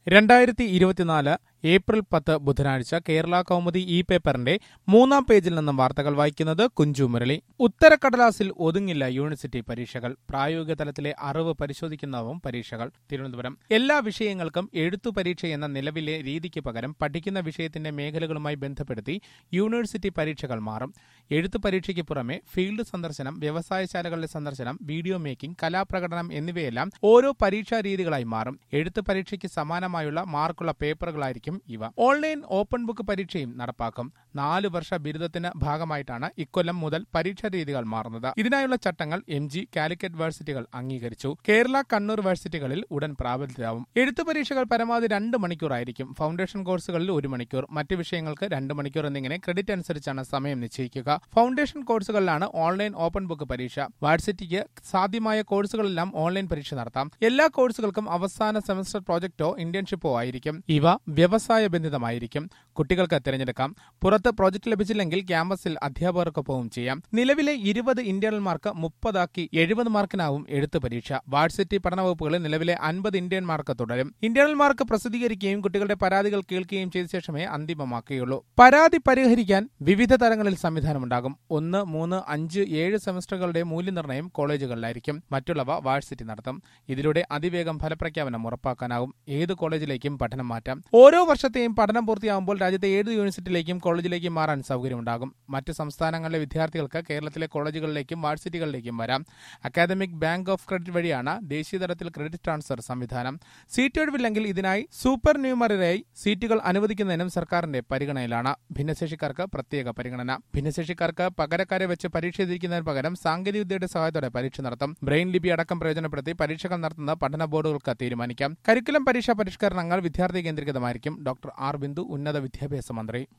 രണ്ടായിരത്തി ഇരുപത്തിനാല് ഏപ്രിൽ പത്ത് ബുധനാഴ്ച കേരള കൗമുദി ഇ പേപ്പറിന്റെ മൂന്നാം പേജിൽ നിന്നും വാർത്തകൾ വായിക്കുന്നത് കുഞ്ചു മുരളി ഉത്തരക്കടലാസിൽ ഒതുങ്ങില്ല യൂണിവേഴ്സിറ്റി പരീക്ഷകൾ പ്രായോഗിക തലത്തിലെ അറിവ് പരിശോധിക്കുന്നതും പരീക്ഷകൾ തിരുവനന്തപുരം എല്ലാ വിഷയങ്ങൾക്കും എഴുത്തു പരീക്ഷ എന്ന നിലവിലെ രീതിക്ക് പകരം പഠിക്കുന്ന വിഷയത്തിന്റെ മേഖലകളുമായി ബന്ധപ്പെടുത്തി യൂണിവേഴ്സിറ്റി പരീക്ഷകൾ മാറും എഴുത്തു പരീക്ഷയ്ക്ക് പുറമെ ഫീൽഡ് സന്ദർശനം വ്യവസായശാലകളിലെ സന്ദർശനം വീഡിയോ മേക്കിംഗ് കലാപ്രകടനം എന്നിവയെല്ലാം ഓരോ പരീക്ഷാ രീതികളായി മാറും എഴുത്ത് പരീക്ഷയ്ക്ക് സമാനമായുള്ള മാർക്കുള്ള പേപ്പറുകളായിരിക്കും ഇവ ഓൺലൈൻ ഓപ്പൺ ബുക്ക് പരീക്ഷയും നടപ്പാക്കും നാല് വർഷ ബിരുദത്തിന് ഭാഗമായിട്ടാണ് ഇക്കൊല്ലം മുതൽ പരീക്ഷാ രീതികൾ മാറുന്നത് ഇതിനായുള്ള ചട്ടങ്ങൾ എം ജി കാലിക്കറ്റ് യൂണിവേഴ്സിറ്റികൾ അംഗീകരിച്ചു കേരള കണ്ണൂർ യൂണിവേഴ്സിറ്റികളിൽ ഉടൻ പ്രാബല്യത്തിലാവും എഴുത്തു പരീക്ഷകൾ പരമാവധി രണ്ട് മണിക്കൂറായിരിക്കും ഫൗണ്ടേഷൻ കോഴ്സുകളിൽ ഒരു മണിക്കൂർ മറ്റ് വിഷയങ്ങൾക്ക് രണ്ട് മണിക്കൂർ എന്നിങ്ങനെ ക്രെഡിറ്റ് അനുസരിച്ചാണ് സമയം നിശ്ചയിക്കുക ഫൗണ്ടേഷൻ കോഴ്സുകളിലാണ് ഓൺലൈൻ ഓപ്പൺ ബുക്ക് പരീക്ഷ വാട്സിറ്റിക്ക് സാധ്യമായ കോഴ്സുകളെല്ലാം ഓൺലൈൻ പരീക്ഷ നടത്താം എല്ലാ കോഴ്സുകൾക്കും അവസാന സെമസ്റ്റർ പ്രോജക്റ്റോ ഇന്റേൺഷിപ്പോ ആയിരിക്കും ഇവ വ്യവസായ ബന്ധിതമായിരിക്കും കുട്ടികൾക്ക് തിരഞ്ഞെടുക്കാം പുറത്ത് പ്രോജക്ട് ലഭിച്ചില്ലെങ്കിൽ ക്യാമ്പസിൽ അധ്യാപകർക്കൊപ്പവും ചെയ്യാം നിലവിലെ ഇരുപത് ഇന്റേണൽ മാർക്ക് മുപ്പതാക്കി എഴുപത് മാർക്കിനാവും എഴുത്ത് പരീക്ഷ വാട്സിറ്റി പഠന വകുപ്പുകളിൽ നിലവിലെ അൻപത് ഇന്ത്യൻ മാർക്ക് തുടരും ഇന്റേണൽ മാർക്ക് പ്രസിദ്ധീകരിക്കുകയും കുട്ടികളുടെ പരാതികൾ കേൾക്കുകയും ചെയ്ത ശേഷമേ അന്തിമമാക്കുകയുള്ളൂ പരാതി പരിഹരിക്കാൻ വിവിധ തലങ്ങളിൽ സംവിധാനമുണ്ടാകും ഒന്ന് മൂന്ന് അഞ്ച് ഏഴ് സെമസ്റ്ററുകളുടെ മൂല്യനിർണ്ണയം കോളേജുകളിലായിരിക്കും മറ്റുള്ളവ വാഴ്സിറ്റി നടത്തും ഇതിലൂടെ അതിവേഗം ഫലപ്രഖ്യാപനം ഉറപ്പാക്കാനാവും ഏത് കോളേജിലേക്കും പഠനം മാറ്റാം ഓരോ വർഷത്തെയും പഠനം പൂർത്തിയാകുമ്പോൾ രാജ്യത്തെ ഏത് യൂണിവേഴ്സിറ്റിയിലേക്കും കോളേജിലേക്കും മാറാൻ സൗകര്യമുണ്ടാകും മറ്റ് സംസ്ഥാനങ്ങളിലെ വിദ്യാർത്ഥികൾക്ക് കേരളത്തിലെ കോളേജുകളിലേക്കും വാഴ്സിറ്റികളിലേക്കും വരാം അക്കാദമിക് ബാങ്ക് ഓഫ് ക്രെഡിറ്റ് വഴിയാണ് ദേശീയതലത്തിൽ ക്രെഡിറ്റ് ട്രാൻസ്ഫർ സംവിധാനം സീറ്റ് ഒഴിവില്ലെങ്കിൽ ഇതിനായി സൂപ്പർ ന്യൂമറിയായി സീറ്റുകൾ അനുവദിക്കുന്നതിനും സർക്കാരിന്റെ പരിഗണനയിലാണ് ഭിന്നശേഷിക്കാർക്ക് പ്രത്യേക പരിഗണന ഭിന്നശേഷിക്കാർക്ക് പകരക്കാരെ വെച്ച് പരീക്ഷ എഴുതിക്കുന്നതിന് പകരം സാങ്കേതികവിദ്യയുടെ സഹായത്തോടെ പരീക്ഷ നടത്തും ബ്രെയിൻ ലിപി അടക്കം പ്രയോജനപ്പെടുത്തി പരീക്ഷകൾ നടത്തുന്ന പഠന ബോർഡുകൾക്ക് തീരുമാനിക്കാം കരിക്കുലം പരീക്ഷാ പരിഷ്കരണങ്ങൾ വിദ്യാർത്ഥി കേന്ദ്രീകൃതമായിരിക്കും ഡോക്ടർ ആർ ബിന്ദു ഉന്നത വിദ്യാഭ്യാസ മന്ത്രി